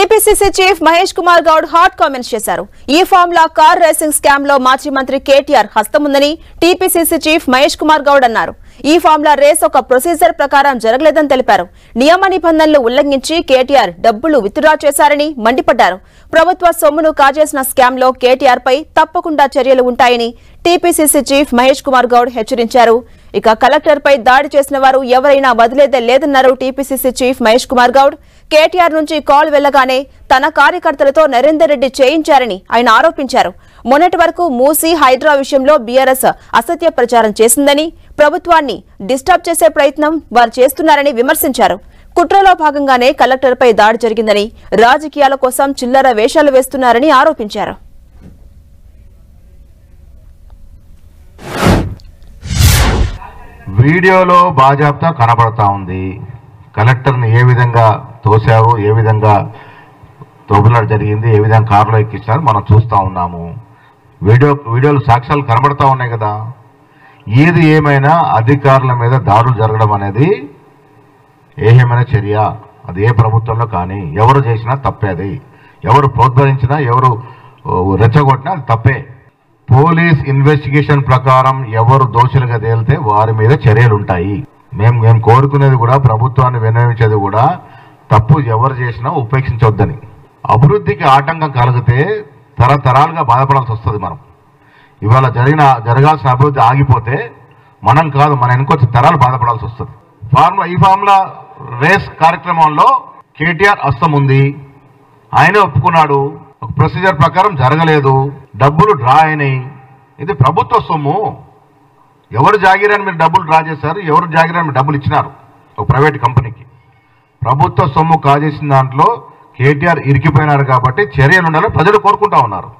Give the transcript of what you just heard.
TPCC chief Mahesh Kumar Goud hot comments చేశారు ఈ formula car racing scam లో మాజీ మంత్రి కేటీఆర్ హస్తముందని టీపీసీసీ చీఫ్ మహేష్ కుమార్ గౌడ్ అన్నారు ఈ ఫార్ములా రేస్ ఒక ప్రొసీజర్ ప్రకారం జరగలేదని తెలిపారు నియమ నిబంధనలు ఉల్లంఘించి కేటీఆర్ డబ్బులు విత్డ్రా చేశారని మండిపడ్డారు ప్రభుత్వ సొమ్మును కాజేసిన స్కామ్ లో కేటీఆర్ పై తప్పకుండా చర్యలు ఉంటాయని టీపీసీసీ చీఫ్ మహేష్ కుమార్ గౌడ్ హెచ్చరించారు ఇక కలెక్టర్ పై దాడి చేసిన వారు ఎవరైనా వదిలేదే లేదన్నారు టీపీసీసీ చీఫ్ మహేష్ కుమార్ గౌడ్ కేటీఆర్ నుంచి కాల్ వెళ్లగానే తన కార్యకర్తలతో నరేందర్ రెడ్డి చేయించారని ఆయన ఆరోపించారు మొన్నటి వరకు మూసీ హైడ్రా విషయంలో బీఆర్ఎస్ అసత్య ప్రచారం చేసిందని ప్రభుత్వాన్ని డిస్టర్బ్ చేసే ప్రయత్నం వారు చేస్తున్నారని విమర్శించారు కుట్రలో భాగంగానే కలెక్టర్పై దాడి జరిగిందని రాజకీయాల కోసం చిల్లర వేషాలు వేస్తున్నారని ఆరోపించారు వీడియోలో బాజాబ్తా కనబడతా ఉంది కలెక్టర్ని ఏ విధంగా తోశారు ఏ విధంగా తోపులాట జరిగింది ఏ విధంగా కారులో ఎక్కించారు మనం చూస్తూ ఉన్నాము వీడియో వీడియోలు సాక్ష్యాలు కనబడతా ఉన్నాయి కదా ఏది ఏమైనా అధికారుల మీద దాడులు జరగడం అనేది ఏహేమైన చర్య అది ఏ ప్రభుత్వంలో కానీ ఎవరు చేసినా తప్పే అది ఎవరు ప్రోత్సహించినా ఎవరు ఓ, రెచ్చగొట్టినా అది తప్పే పోలీస్ ఇన్వెస్టిగేషన్ ప్రకారం ఎవరు దోషులుగా తేలితే వారి మీద చర్యలు ఉంటాయి మేము మేము కోరుకునేది కూడా ప్రభుత్వాన్ని వినియోగించేది కూడా తప్పు ఎవరు చేసినా ఉపేక్షించొద్దని అభివృద్ధికి ఆటంకం కలిగితే తరతరాలుగా బాధపడాల్సి వస్తుంది మనం ఇవాళ జరిగిన జరగాల్సిన అభివృద్ధి ఆగిపోతే మనం కాదు మన వెనుకొచ్చి తరాలు బాధపడాల్సి వస్తుంది ఫార్ములా ఈ ఫార్ములా రేస్ కార్యక్రమంలో కేటీఆర్ అస్తం ఉంది ఆయనే ఒప్పుకున్నాడు ఒక ప్రొసీజర్ ప్రకారం జరగలేదు డబ్బులు డ్రా అయినాయి ఇది ప్రభుత్వ సొమ్ము ఎవరు జాగిరని మీరు డబ్బులు డ్రా చేశారు ఎవరు జాగిరని మీరు డబ్బులు ఇచ్చినారు ఒక ప్రైవేట్ కంపెనీకి ప్రభుత్వ సొమ్ము కాజేసిన దాంట్లో కేటీఆర్ ఇరికిపోయినారు కాబట్టి చర్యలు ఉండాలని ప్రజలు కోరుకుంటా ఉన్నారు